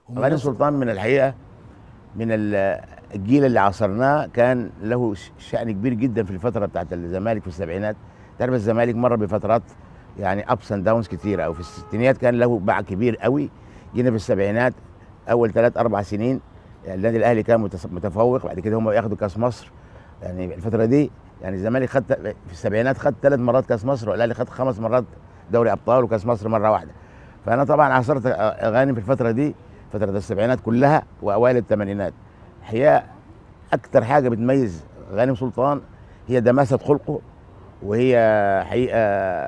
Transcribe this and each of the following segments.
ومن غانم الناس- سلطان من الحقيقه من ال- الجيل اللي عاصرناه كان له ش- شأن كبير جدا في الفتره بتاعت الزمالك في السبعينات تعرف الزمالك مر بفترات يعني ابس اند داونز كتيره او في الستينيات كان له باع كبير قوي جينا في السبعينات اول ثلاث اربع سنين يعني النادي الاهلي كان متص- متفوق بعد كده هم ياخدوا كاس مصر يعني الفتره دي يعني الزمالك خد في السبعينات خد ثلاث مرات كاس مصر والاهلي خد خمس مرات دوري ابطال وكاس مصر مره واحده فانا طبعا عاصرت غانم في الفتره دي فتره السبعينات كلها واوائل الثمانينات هي اكتر حاجه بتميز غانم سلطان هي دماسه خلقه وهي حقيقه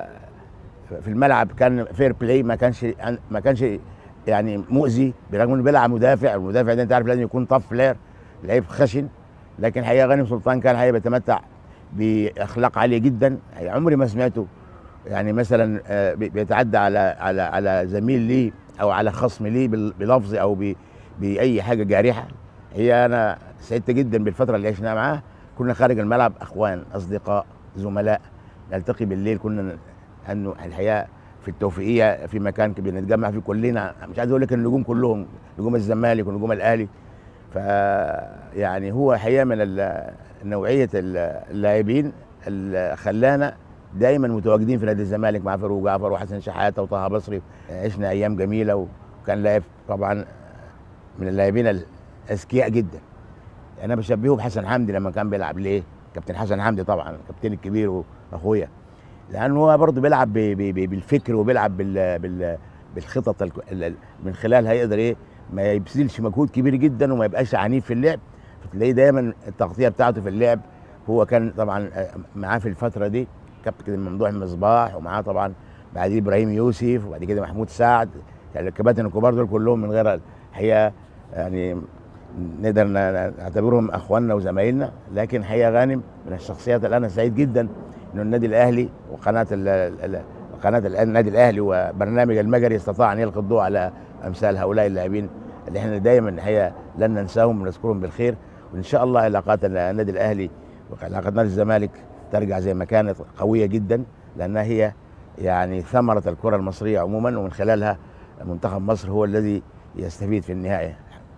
في الملعب كان فير بلاي ما كانش ما كانش يعني مؤذي برغم انه بيلعب مدافع المدافع ده انت عارف لازم يكون طف فلير لعيب خشن لكن حقيقه غانم سلطان كان حقيقه بيتمتع باخلاق عاليه جدا يعني عمري ما سمعته يعني مثلا آه، بي- بيتعدى على على على زميل ليه او على خصم ليه بال- بلفظ او ب- باي حاجه جارحه هي انا سعدت جدا بالفتره اللي عشناها معاه كنا خارج الملعب اخوان اصدقاء زملاء نلتقي بالليل كنا انه الحقيقه في التوفيقيه في مكان بنتجمع فيه كلنا مش عايز اقول لك النجوم كلهم نجوم الزمالك ونجوم الاهلي ف يعني هو حقيقه من ال- نوعيه ال- اللاعبين اللي خلانا دايما متواجدين في نادي الزمالك مع فاروق جعفر وحسن شحاته وطه بصري عشنا ايام جميله وكان لاعب طبعا من اللاعبين الاذكياء جدا انا بشبهه بحسن حمدي لما كان بيلعب ليه كابتن حسن حمدي طبعا الكابتن الكبير واخويا لانه هو برضه بيلعب ب- ب- ب- بالفكر وبيلعب بال بال بالخطط ال- ال- من خلالها يقدر ايه ما يبذلش مجهود كبير جدا وما يبقاش عنيف في اللعب فتلاقيه دايما التغطيه بتاعته في اللعب هو كان طبعا آه، معاه في الفتره دي كابتن ممدوح المصباح ومعاه طبعا بعديه ابراهيم يوسف وبعد كده محمود سعد يعني الكباتن الكبار دول كلهم من غير الحقيقه يعني نقدر ن- نعتبرهم اخواننا وزمايلنا لكن حقيقه غانم من الشخصيات اللي انا سعيد جدا انه النادي الاهلي وقناه ال- ال- قناه الآن النادي الاهلي وبرنامج المجري استطاع ان يلقي الضوء على امثال هؤلاء اللاعبين اللي احنا دايما الحقيقه لن ننساهم ونذكرهم بالخير وان شاء الله علاقات النادي الاهلي وعلاقات نادي الزمالك ترجع زي ما كانت قويه جدا لانها هي يعني ثمره الكره المصريه عموما ومن خلالها منتخب مصر هو الذي يستفيد في النهايه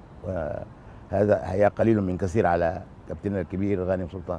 وهذا هي قليل من كثير على كابتننا الكبير غانم سلطان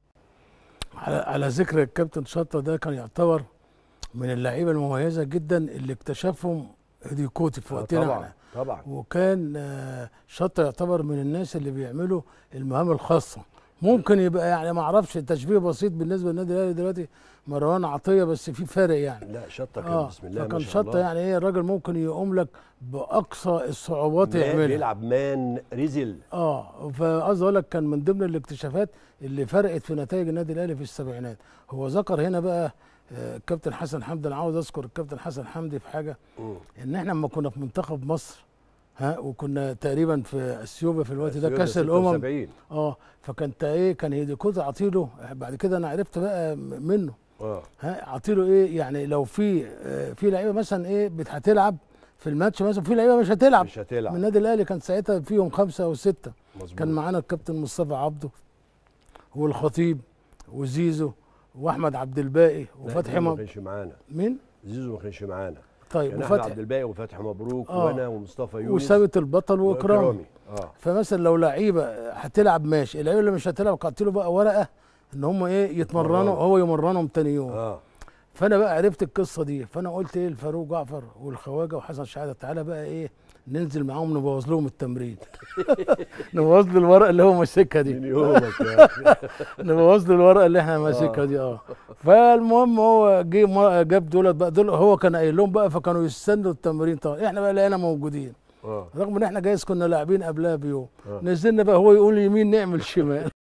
على على ذكر الكابتن شطه ده كان يعتبر من اللعيبه المميزه جدا اللي اكتشفهم هديكوتي في آه، وقتنا طبعا احنا طبعا وكان آه، شطه يعتبر من الناس اللي بيعملوا المهام الخاصه ممكن يبقى يعني ما اعرفش تشبيه بسيط بالنسبه للنادي الاهلي دلوقتي مروان عطيه بس في فرق يعني لا شطه كان اه بسم الله فكان ما شاء شطه الله يعني ايه الراجل ممكن يقوم لك باقصى الصعوبات مان يعملها بيلعب مان ريزل اه فقصدي اقول لك كان من ضمن الاكتشافات اللي فرقت في نتائج النادي الاهلي في السبعينات هو ذكر هنا بقى آه، الكابتن حسن حمدي انا عاوز اذكر الكابتن حسن حمدي في حاجه مم. ان احنا لما كنا في منتخب مصر ها وكنا تقريبا في اثيوبيا في الوقت ده أثيوبيا كاس الامم 76. اه فكان تا ايه كان هيديكوت عطيله بعد كده انا عرفت بقى م- منه اه ها عطيله ايه يعني لو في آه، في لعيبه مثلا ايه بت- هتلعب في الماتش مثلا في لعيبه مش هتلعب مش هتلعب من النادي الاهلي كان ساعتها فيهم خمسه او سته مظبوط كان معانا الكابتن مصطفى عبده والخطيب وزيزو واحمد عبد الباقي لا، وفتحي زيزو ما مب... كانش معانا مين؟ زيزو ما كانش معانا طيب كان احمد عبد وفتحي الباقي وفتحي مبروك آه. وانا ومصطفى يونس وثابت البطل واكرامي واكرامي اه فمثلا لو لعيبه هتلعب ماشي اللعيبه اللي مش هتلعب قعدت له بقى ورقه ان هم ايه يتمرنوا يتمرنوا. هو يمرنهم تاني يوم اه فانا بقى عرفت القصه دي فانا قلت ايه لفاروق جعفر والخواجه وحسن شحاته تعالى بقى ايه ننزل معاهم نبوظ لهم التمرين نبوظ له الورقه اللي هو ماسكها دي من يومك يا أخي. نبوظ له الورقه اللي احنا ماسكها دي اه فالمهم هو جه ما- جاب دولت بقى دول هو كان قايل لهم بقى فكانوا يستنوا التمرين طبعا احنا بقى لقينا موجودين اه رغم ان احنا جايز كنا لاعبين قبلها بيوم آه. نزلنا بقى هو يقول يمين نعمل شمال